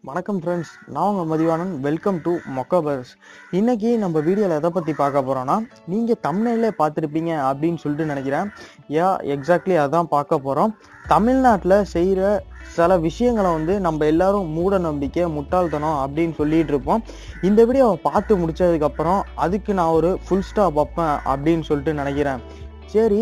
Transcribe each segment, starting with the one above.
வணக்கம் ஃப்ரெண்ட்ஸ் நான் உங்கள் மதிவானன் வெல்கம் டு மொக்கபர்ஸ் இன்னைக்கு நம்ம வீடியோவில் எதை பற்றி பார்க்க போகிறோன்னா நீங்கள் தமிழ்நிலே பார்த்துருப்பீங்க அப்படின்னு சொல்லிட்டு நினைக்கிறேன் யா எக்ஸாக்ட்லி அதான் பார்க்க போகிறோம் தமிழ்நாட்டில் செய்கிற சில விஷயங்களை வந்து நம்ம எல்லாரும் மூட நம்பிக்கை முட்டாள்தனம் அப்படின்னு சொல்லிட்டு இருப்போம் இந்த வீடியோவை பார்த்து முடிச்சதுக்கப்புறம் அதுக்கு நான் ஒரு ஃபுல் ஸ்டாப் வைப்பேன் அப்படின்னு சொல்லிட்டு நினைக்கிறேன் சரி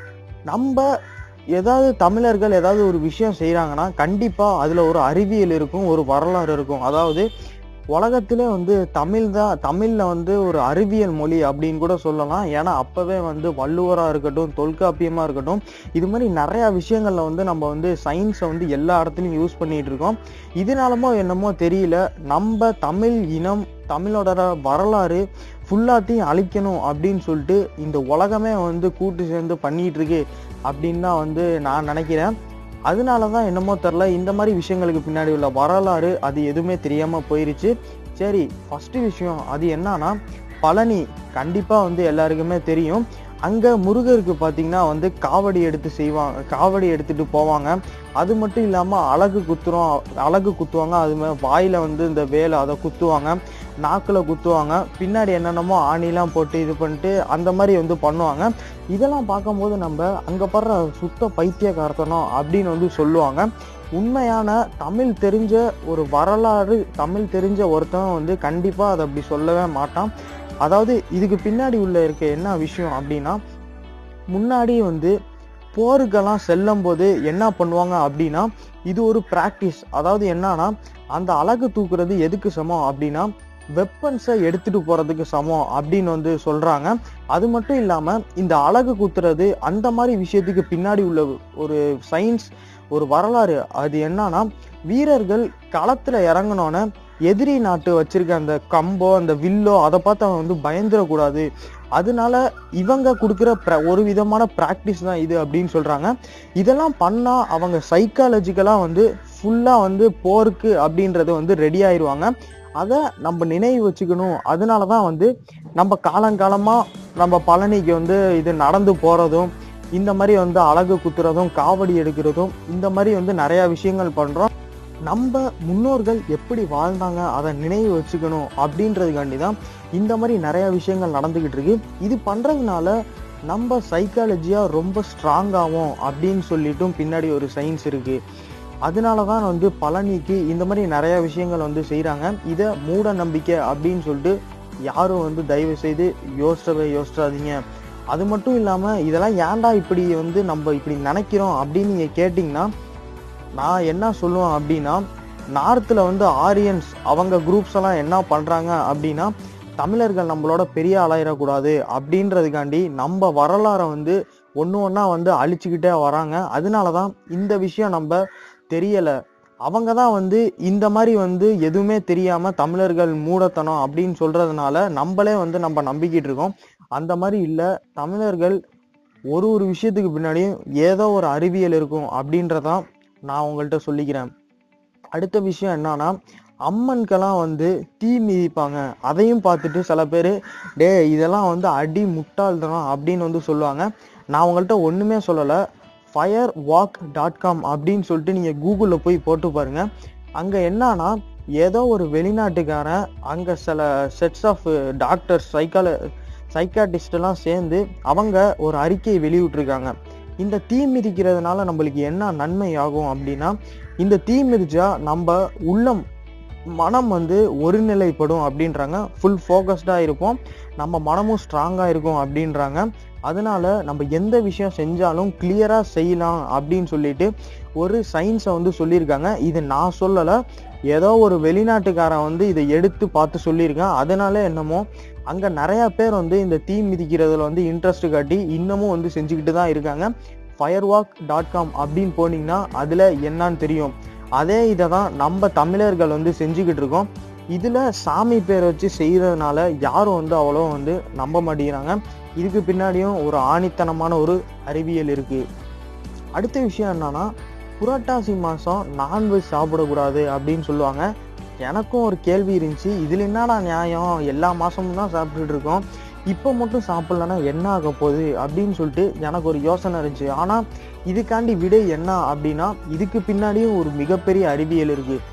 நம்ம ஏதாவது தமிழர்கள் ஏதாவது ஒரு விஷயம் செய்கிறாங்கன்னா கண்டிப்பாக அதில் ஒரு அறிவியல் இருக்கும் ஒரு வரலாறு இருக்கும் அதாவது உலகத்திலே வந்து தமிழ் தான் தமிழில் வந்து ஒரு அறிவியல் மொழி அப்படின்னு கூட சொல்லலாம் ஏன்னா அப்போவே வந்து வள்ளுவராக இருக்கட்டும் தொல்காப்பியமாக இருக்கட்டும் இது மாதிரி நிறையா விஷயங்களில் வந்து நம்ம வந்து சயின்ஸை வந்து எல்லா இடத்துலையும் யூஸ் பண்ணிட்டு இருக்கோம் இதனாலமோ என்னமோ தெரியல நம்ம தமிழ் இனம் தமிழோட வரலாறு ஃபுல்லாத்தையும் அழிக்கணும் அப்படின்னு சொல்லிட்டு இந்த உலகமே வந்து கூட்டு சேர்ந்து பண்ணிட்டு இருக்கு அப்படின்னு தான் வந்து நான் நினைக்கிறேன் அதனால தான் என்னமோ தெரில இந்த மாதிரி விஷயங்களுக்கு பின்னாடி உள்ள வரலாறு அது எதுவுமே தெரியாமல் போயிருச்சு சரி ஃபஸ்ட்டு விஷயம் அது என்னன்னா பழனி கண்டிப்பாக வந்து எல்லாருக்குமே தெரியும் அங்கே முருகருக்கு பார்த்தீங்கன்னா வந்து காவடி எடுத்து செய்வாங்க காவடி எடுத்துட்டு போவாங்க அது மட்டும் இல்லாமல் அழகு குத்துறோம் அழகு குத்துவாங்க அது மாதிரி வாயில் வந்து இந்த வேலை அதை குத்துவாங்க நாக்கில் குத்துவாங்க பின்னாடி என்னென்னமோ ஆணிலாம் போட்டு இது பண்ணிட்டு அந்த மாதிரி வந்து பண்ணுவாங்க இதெல்லாம் பார்க்கும்போது நம்ம அங்கே படுற சுத்த பைத்தியக்காரத்தனம் அப்படின்னு வந்து சொல்லுவாங்க உண்மையான தமிழ் தெரிஞ்ச ஒரு வரலாறு தமிழ் தெரிஞ்ச ஒருத்தன் வந்து கண்டிப்பாக அதை அப்படி சொல்லவே மாட்டான் அதாவது இதுக்கு பின்னாடி உள்ள இருக்க என்ன விஷயம் அப்படின்னா முன்னாடி வந்து போருக்கெல்லாம் செல்லும் போது என்ன பண்ணுவாங்க அப்படின்னா இது ஒரு ப்ராக்டிஸ் அதாவது என்னன்னா அந்த அழகு தூக்குறது எதுக்கு சமம் அப்படின்னா வெப்பன்ஸை எடுத்துட்டு போறதுக்கு சமம் அப்படின்னு வந்து சொல்றாங்க அது மட்டும் இல்லாம இந்த அழகு குத்துறது அந்த மாதிரி விஷயத்துக்கு பின்னாடி உள்ள ஒரு சயின்ஸ் ஒரு வரலாறு அது என்னன்னா வீரர்கள் களத்துல இறங்கினோன்னே எதிரி நாட்டு வச்சிருக்க அந்த கம்போ அந்த வில்லோ அதை பார்த்து அவன் வந்து பயந்துடக்கூடாது அதனால இவங்க கொடுக்குற ப்ர ஒரு விதமான ப்ராக்டிஸ் தான் இது அப்படின்னு சொல்றாங்க இதெல்லாம் பண்ணா அவங்க சைக்காலஜிக்கலா வந்து ஃபுல்லா வந்து போருக்கு அப்படின்றது வந்து ரெடி ஆயிடுவாங்க அதை நம்ம நினைவு வச்சுக்கணும் அதனால தான் வந்து நம்ம காலங்காலமாக நம்ம பழனிக்கு வந்து இது நடந்து போகிறதும் இந்த மாதிரி வந்து அழகு குத்துறதும் காவடி எடுக்கிறதும் இந்த மாதிரி வந்து நிறையா விஷயங்கள் பண்ணுறோம் நம்ம முன்னோர்கள் எப்படி வாழ்ந்தாங்க அதை நினைவு வச்சுக்கணும் அப்படின்றதுக்காண்டி தான் இந்த மாதிரி நிறையா விஷயங்கள் நடந்துக்கிட்டு இருக்கு இது பண்ணுறதுனால நம்ம சைக்காலஜியாக ரொம்ப ஸ்ட்ராங்காகும் அப்படின்னு சொல்லிட்டும் பின்னாடி ஒரு சயின்ஸ் இருக்குது அதனால தான் வந்து பழனிக்கு இந்த மாதிரி நிறைய விஷயங்கள் வந்து செய்கிறாங்க இதை மூட நம்பிக்கை அப்படின்னு சொல்லிட்டு யாரும் வந்து தயவு செய்து யோசிச்சவே யோசிச்சாதீங்க அது மட்டும் இல்லாமல் இதெல்லாம் ஏன்டா இப்படி வந்து நம்ம இப்படி நினைக்கிறோம் அப்படின்னு நீங்கள் கேட்டிங்கன்னா நான் என்ன சொல்லுவேன் அப்படின்னா நார்த்தில் வந்து ஆரியன்ஸ் அவங்க குரூப்ஸ் எல்லாம் என்ன பண்ணுறாங்க அப்படின்னா தமிழர்கள் நம்மளோட பெரிய ஆளாயிடக்கூடாது அப்படின்றதுக்காண்டி நம்ம வரலாறை வந்து ஒன்று ஒன்றா வந்து அழிச்சுக்கிட்டே வராங்க அதனால தான் இந்த விஷயம் நம்ம தெரியலை அவங்க தான் வந்து இந்த மாதிரி வந்து எதுவுமே தெரியாமல் தமிழர்கள் மூடத்தனம் அப்படின்னு சொல்கிறதுனால நம்மளே வந்து நம்ம நம்பிக்கிட்டு இருக்கோம் அந்த மாதிரி இல்லை தமிழர்கள் ஒரு ஒரு விஷயத்துக்கு பின்னாடியும் ஏதோ ஒரு அறிவியல் இருக்கும் அப்படின்றதான் நான் உங்கள்கிட்ட சொல்லிக்கிறேன் அடுத்த விஷயம் என்னன்னா அம்மனுக்கெல்லாம் வந்து தீ மிதிப்பாங்க அதையும் பார்த்துட்டு சில பேர் டே இதெல்லாம் வந்து அடி முட்டாள்தனம் அப்படின்னு வந்து சொல்லுவாங்க நான் உங்கள்கிட்ட ஒன்றுமே சொல்லலை ஃபயர் வாக் டாட் காம் அப்படின்னு சொல்லிட்டு நீங்கள் கூகுளில் போய் போட்டு பாருங்கள் அங்கே என்னன்னா ஏதோ ஒரு வெளிநாட்டுக்காரன் அங்கே சில செட்ஸ் ஆஃப் டாக்டர்ஸ் சைக்கால சைக்காட்டிஸ்டெல்லாம் சேர்ந்து அவங்க ஒரு அறிக்கையை வெளியிட்டிருக்காங்க இந்த தீ மிதிக்கிறதுனால நம்மளுக்கு என்ன நன்மை ஆகும் அப்படின்னா இந்த தீ மிதிச்சா நம்ம உள்ளம் மனம் வந்து ஒருநிலைப்படும் அப்படின்றாங்க ஃபுல் ஃபோக்கஸ்டாக இருப்போம் நம்ம மனமும் ஸ்ட்ராங்காக இருக்கும் அப்படின்றாங்க அதனால நம்ம எந்த விஷயம் செஞ்சாலும் கிளியராக செய்யலாம் அப்படின்னு சொல்லிட்டு ஒரு சயின்ஸை வந்து சொல்லியிருக்காங்க இது நான் சொல்லலை ஏதோ ஒரு வெளிநாட்டுக்காரன் வந்து இதை எடுத்து பார்த்து சொல்லியிருக்கான் அதனால என்னமோ அங்கே நிறையா பேர் வந்து இந்த தீ மிதிக்கிறதுல வந்து இன்ட்ரெஸ்ட் காட்டி இன்னமும் வந்து செஞ்சுக்கிட்டு தான் இருக்காங்க ஃபயர் வாக் டாட் காம் அப்படின்னு போனீங்கன்னா அதில் என்னன்னு தெரியும் அதே இதை தான் நம்ம தமிழர்கள் வந்து செஞ்சுக்கிட்டு இருக்கோம் இதில் சாமி பேரை வச்சு செய்கிறதுனால யாரும் வந்து அவ்வளோ வந்து நம்ப மாட்டேங்கிறாங்க இதுக்கு பின்னாடியும் ஒரு ஆணித்தனமான ஒரு அறிவியல் இருக்குது அடுத்த விஷயம் என்னன்னா புரட்டாசி மாதம் நான்வெஜ் சாப்பிடக்கூடாது அப்படின்னு சொல்லுவாங்க எனக்கும் ஒரு கேள்வி இருந்துச்சு இதில் என்னடா நியாயம் எல்லா மாதமும் தான் சாப்பிட்டுட்டு இருக்கோம் இப்போ மட்டும் சாப்பிட்லன்னா என்ன ஆக போகுது அப்படின்னு சொல்லிட்டு எனக்கு ஒரு யோசனை இருந்துச்சு ஆனால் இதுக்காண்டி விடை என்ன அப்படின்னா இதுக்கு பின்னாடியும் ஒரு மிகப்பெரிய அறிவியல் இருக்குது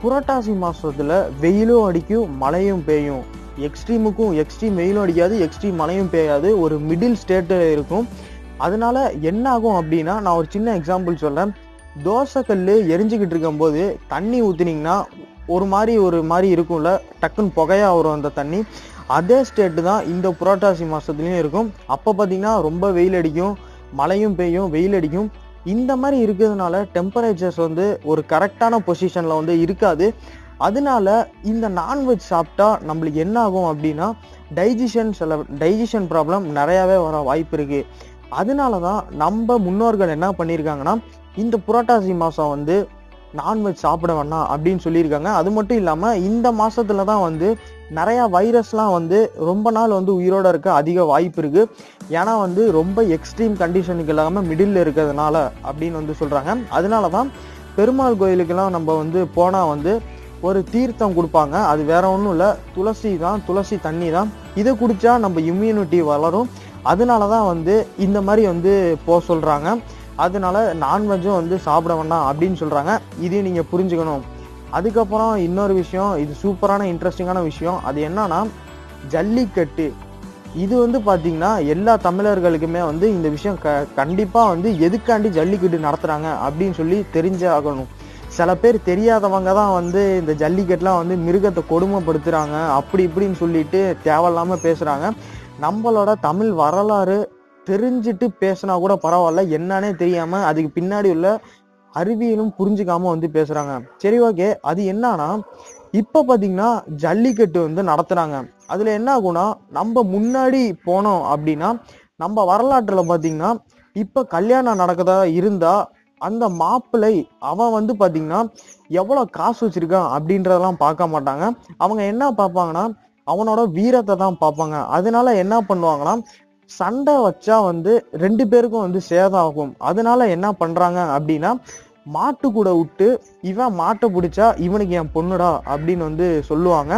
புரட்டாசி மாசத்துல வெயிலும் அடிக்கும் மழையும் பெய்யும் எக்ஸ்ட்ரீமுக்கும் எக்ஸ்ட்ரீம் வெயிலும் அடிக்காது எக்ஸ்ட்ரீம் மழையும் பெய்யாது ஒரு மிடில் ஸ்டேட்டு இருக்கும் அதனால என்ன ஆகும் அப்படின்னா நான் ஒரு சின்ன எக்ஸாம்பிள் சொல்றேன் தோசைக்கல் எரிஞ்சுக்கிட்டு இருக்கும்போது தண்ணி ஊத்துனீங்கன்னா ஒரு மாதிரி ஒரு மாதிரி இருக்கும்ல டக்குன்னு புகையா வரும் அந்த தண்ணி அதே ஸ்டேட்டு தான் இந்த புரட்டாசி மாசத்துலயும் இருக்கும் அப்ப பாத்தீங்கன்னா ரொம்ப வெயில் அடிக்கும் மழையும் பெய்யும் வெயில் அடிக்கும் இந்த மாதிரி இருக்கிறதுனால டெம்பரேச்சர்ஸ் வந்து ஒரு கரெக்டான பொசிஷன்ல வந்து இருக்காது அதனால இந்த நான்வெஜ் சாப்பிட்டா நம்மளுக்கு என்ன ஆகும் அப்படின்னா டைஜஷன் சில டைஜஷன் ப்ராப்ளம் நிறையாவே வர வாய்ப்பு இருக்கு அதனால தான் நம்ம முன்னோர்கள் என்ன பண்ணியிருக்காங்கன்னா இந்த புரட்டாசி மாதம் வந்து நான்வெஜ் சாப்பிட வேணாம் அப்படின்னு சொல்லியிருக்காங்க அது மட்டும் இல்லாமல் இந்த மாசத்துல தான் வந்து நிறைய வைரஸ்லாம் வந்து ரொம்ப நாள் வந்து உயிரோட இருக்க அதிக வாய்ப்பு இருக்கு ஏன்னா வந்து ரொம்ப எக்ஸ்ட்ரீம் கண்டிஷனுக்கு இல்லாமல் மிடில் இருக்கிறதுனால அப்படின்னு வந்து சொல்றாங்க அதனால தான் பெருமாள் கோயிலுக்கெல்லாம் நம்ம வந்து போனால் வந்து ஒரு தீர்த்தம் கொடுப்பாங்க அது வேற ஒன்றும் இல்லை துளசி தான் துளசி தண்ணி தான் இதை குடிச்சா நம்ம இம்யூனிட்டி வளரும் அதனால தான் வந்து இந்த மாதிரி வந்து போக சொல்றாங்க அதனால நான்வெஜ்ஜும் வந்து சாப்பிட வேண்டாம் அப்படின்னு சொல்றாங்க இதையும் நீங்க புரிஞ்சுக்கணும் அதுக்கப்புறம் இன்னொரு விஷயம் இது சூப்பரான இன்ட்ரெஸ்டிங்கான விஷயம் அது என்னன்னா ஜல்லிக்கட்டு இது வந்து பாத்தீங்கன்னா எல்லா தமிழர்களுக்குமே வந்து இந்த விஷயம் க கண்டிப்பா வந்து எதுக்காண்டி ஜல்லிக்கட்டு நடத்துறாங்க அப்படின்னு சொல்லி தெரிஞ்சே ஆகணும் சில பேர் தெரியாதவங்க தான் வந்து இந்த ஜல்லிக்கட்டுலாம் வந்து மிருகத்தை கொடுமைப்படுத்துறாங்க அப்படி இப்படின்னு சொல்லிட்டு தேவையில்லாம பேசுறாங்க நம்மளோட தமிழ் வரலாறு தெரிஞ்சுட்டு பேசினா கூட பரவாயில்ல என்னன்னே தெரியாம அதுக்கு பின்னாடி உள்ள அறிவியலும் புரிஞ்சுக்காம வந்து பேசுறாங்க சரி ஓகே அது என்னன்னா இப்ப பாத்தீங்கன்னா ஜல்லிக்கட்டு வந்து நடத்துறாங்க அதுல என்ன ஆகும்னா நம்ம முன்னாடி போனோம் அப்படின்னா நம்ம வரலாற்றுல பாத்தீங்கன்னா இப்ப கல்யாணம் நடக்கதா இருந்தா அந்த மாப்பிள்ளை அவன் வந்து பாத்தீங்கன்னா எவ்வளவு காசு வச்சிருக்கான் அப்படின்றதெல்லாம் பார்க்க மாட்டாங்க அவங்க என்ன பார்ப்பாங்கன்னா அவனோட வீரத்தை தான் பார்ப்பாங்க அதனால என்ன பண்ணுவாங்கன்னா சண்டை வச்சா வந்து ரெண்டு பேருக்கும் வந்து சேதம் ஆகும் அதனால என்ன பண்றாங்க அப்படின்னா மாட்டு கூட விட்டு இவன் மாட்டை பிடிச்சா இவனுக்கு என் பொண்ணுடா அப்படின்னு வந்து சொல்லுவாங்க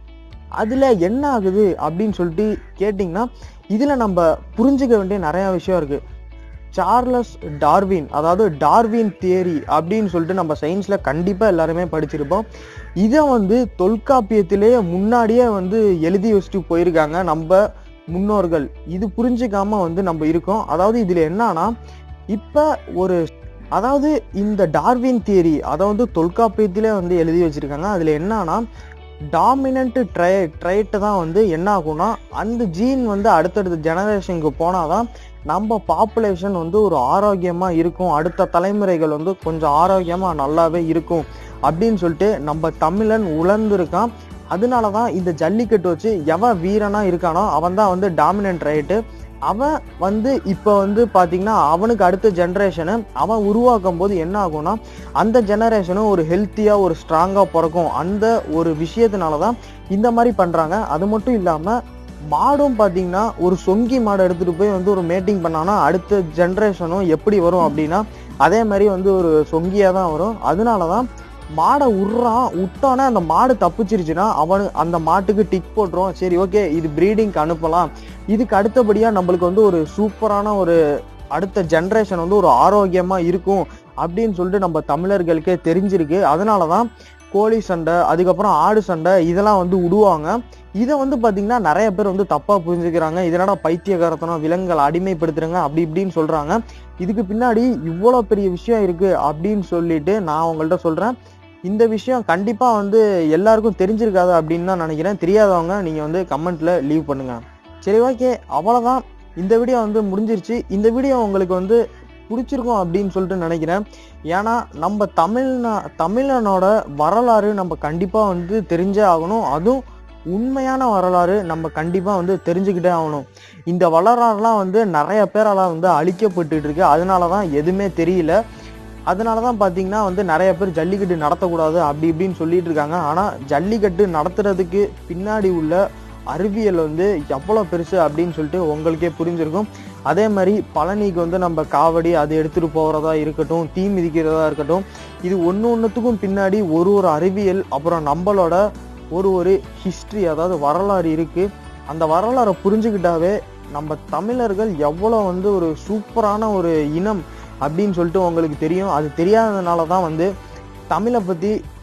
அதுல என்ன ஆகுது அப்படின்னு சொல்லிட்டு கேட்டிங்கன்னா இதுல நம்ம புரிஞ்சுக்க வேண்டிய நிறைய விஷயம் இருக்கு சார்லஸ் டார்வின் அதாவது டார்வின் தியரி அப்படின்னு சொல்லிட்டு நம்ம சயின்ஸ்ல கண்டிப்பா எல்லாருமே படிச்சிருப்போம் இதை வந்து தொல்காப்பியத்திலேயே முன்னாடியே வந்து எழுதி வச்சுட்டு போயிருக்காங்க நம்ம முன்னோர்கள் இது புரிஞ்சுக்காம வந்து நம்ம இருக்கோம் அதாவது இதுல என்னன்னா இப்ப ஒரு அதாவது இந்த டார்வின் தியரி அதை வந்து தொல்காப்பியத்திலே வந்து எழுதி வச்சிருக்காங்க அதுல என்னன்னா டாமினன்ட் ட்ரை ட்ரைட்டு தான் வந்து என்ன ஆகும்னா அந்த ஜீன் வந்து அடுத்தடுத்த ஜெனரேஷனுக்கு போனாதான் நம்ம பாப்புலேஷன் வந்து ஒரு ஆரோக்கியமா இருக்கும் அடுத்த தலைமுறைகள் வந்து கொஞ்சம் ஆரோக்கியமா நல்லாவே இருக்கும் அப்படின்னு சொல்லிட்டு நம்ம தமிழன் உணர்ந்திருக்கான் அதனால தான் இந்த ஜல்லிக்கட்டு வச்சு எவன் வீரனா இருக்கானோ அவன் தான் வந்து டாமினன்ட் ரைட்டு அவன் வந்து இப்போ வந்து பாத்தீங்கன்னா அவனுக்கு அடுத்த ஜென்ரேஷனு அவன் உருவாக்கும் போது என்ன ஆகும்னா அந்த ஜெனரேஷனும் ஒரு ஹெல்த்தியா ஒரு ஸ்ட்ராங்கா பிறக்கும் அந்த ஒரு விஷயத்தினால தான் இந்த மாதிரி பண்றாங்க அது மட்டும் இல்லாம மாடும் பாத்தீங்கன்னா ஒரு சொங்கி மாடை எடுத்துட்டு போய் வந்து ஒரு மேட்டிங் பண்ணானா அடுத்த ஜென்ரேஷனும் எப்படி வரும் அப்படின்னா அதே மாதிரி வந்து ஒரு சொங்கியா தான் வரும் அதனாலதான் மாடை உர்றான் விட்டோன்னே அந்த மாடு தப்பிச்சிருச்சுன்னா அவனு அந்த மாட்டுக்கு டிக் போட்டுரும் சரி ஓகே இது ப்ரீடிங்க்கு அனுப்பலாம் இதுக்கு அடுத்தபடியா நம்மளுக்கு வந்து ஒரு சூப்பரான ஒரு அடுத்த ஜென்ரேஷன் வந்து ஒரு ஆரோக்கியமா இருக்கும் அப்படின்னு சொல்லிட்டு நம்ம தமிழர்களுக்கே தெரிஞ்சிருக்கு அதனாலதான் கோழி சண்டை அதுக்கப்புறம் ஆடு சண்டை இதெல்லாம் வந்து விடுவாங்க இதை வந்து பாத்தீங்கன்னா நிறைய பேர் வந்து தப்பா புரிஞ்சுக்கிறாங்க இதனடா பைத்தியகாரத்தனம் விலங்குகளை அடிமைப்படுத்துறாங்க அப்படி இப்படின்னு சொல்றாங்க இதுக்கு பின்னாடி இவ்வளவு பெரிய விஷயம் இருக்கு அப்படின்னு சொல்லிட்டு நான் உங்கள்ட்ட சொல்றேன் இந்த விஷயம் கண்டிப்பா வந்து எல்லாருக்கும் தெரிஞ்சிருக்காது அப்படின்னு தான் நினைக்கிறேன் தெரியாதவங்க நீங்க வந்து கமெண்ட்ல லீவ் பண்ணுங்க சரி ஓகே அவ்வளவுதான் இந்த வீடியோ வந்து முடிஞ்சிருச்சு இந்த வீடியோ உங்களுக்கு வந்து பிடிச்சிருக்கும் அப்படின்னு சொல்லிட்டு நினைக்கிறேன் ஏன்னா நம்ம தமிழ்நா தமிழனோட வரலாறு நம்ம கண்டிப்பா வந்து தெரிஞ்சே ஆகணும் அதுவும் உண்மையான வரலாறு நம்ம கண்டிப்பா வந்து தெரிஞ்சுக்கிட்டே ஆகணும் இந்த வரலாறுலாம் வந்து நிறைய பேரால வந்து அழிக்கப்பட்டுட்டு இருக்கு அதனால தான் எதுவுமே தெரியல அதனால தான் பார்த்தீங்கன்னா வந்து நிறைய பேர் ஜல்லிக்கட்டு நடத்தக்கூடாது அப்படி இப்படின்னு சொல்லிட்டு இருக்காங்க ஆனால் ஜல்லிக்கட்டு நடத்துறதுக்கு பின்னாடி உள்ள அறிவியல் வந்து எவ்வளோ பெருசு அப்படின்னு சொல்லிட்டு உங்களுக்கே புரிஞ்சிருக்கும் அதே மாதிரி பழனிக்கு வந்து நம்ம காவடி அது எடுத்துட்டு போகிறதா இருக்கட்டும் தீ மிதிக்கிறதா இருக்கட்டும் இது ஒன்று ஒன்றுத்துக்கும் பின்னாடி ஒரு ஒரு அறிவியல் அப்புறம் நம்மளோட ஒரு ஒரு ஹிஸ்ட்ரி அதாவது வரலாறு இருக்கு அந்த வரலாறை புரிஞ்சுக்கிட்டாவே நம்ம தமிழர்கள் எவ்வளோ வந்து ஒரு சூப்பரான ஒரு இனம் அப்படின்னு சொல்லிட்டு உங்களுக்கு தெரியும் அது தெரியாததுனால தான் வந்து தமிழை பற்றி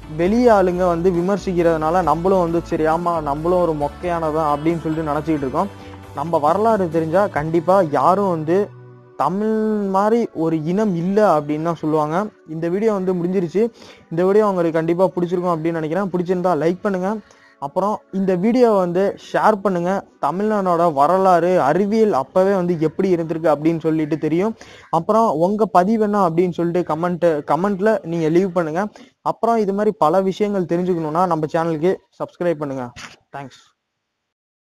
வெளி ஆளுங்க வந்து விமர்சிக்கிறதுனால நம்மளும் வந்து சரி ஆமா நம்மளும் ஒரு மொக்கையானதான் அப்படின்னு சொல்லிட்டு நினச்சிக்கிட்டு இருக்கோம் நம்ம வரலாறு தெரிஞ்சா கண்டிப்பா யாரும் வந்து தமிழ் மாதிரி ஒரு இனம் இல்லை அப்படின்னு தான் சொல்லுவாங்க இந்த வீடியோ வந்து முடிஞ்சிருச்சு இந்த வீடியோ உங்களுக்கு கண்டிப்பாக பிடிச்சிருக்கும் அப்படின்னு நினைக்கிறேன் பிடிச்சிருந்தா லைக் பண்ணுங்க அப்புறம் இந்த வீடியோவை வந்து ஷேர் பண்ணுங்க தமிழ்நாடோட வரலாறு அறிவியல் அப்பவே வந்து எப்படி இருந்திருக்கு அப்படின்னு சொல்லிட்டு தெரியும் அப்புறம் உங்க பதிவு என்ன அப்படின்னு சொல்லிட்டு கமெண்ட் கமெண்ட்ல நீங்க லீவ் பண்ணுங்க அப்புறம் இது மாதிரி பல விஷயங்கள் தெரிஞ்சுக்கணும்னா நம்ம சேனலுக்கு சப்ஸ்கிரைப் பண்ணுங்க தேங்க்ஸ்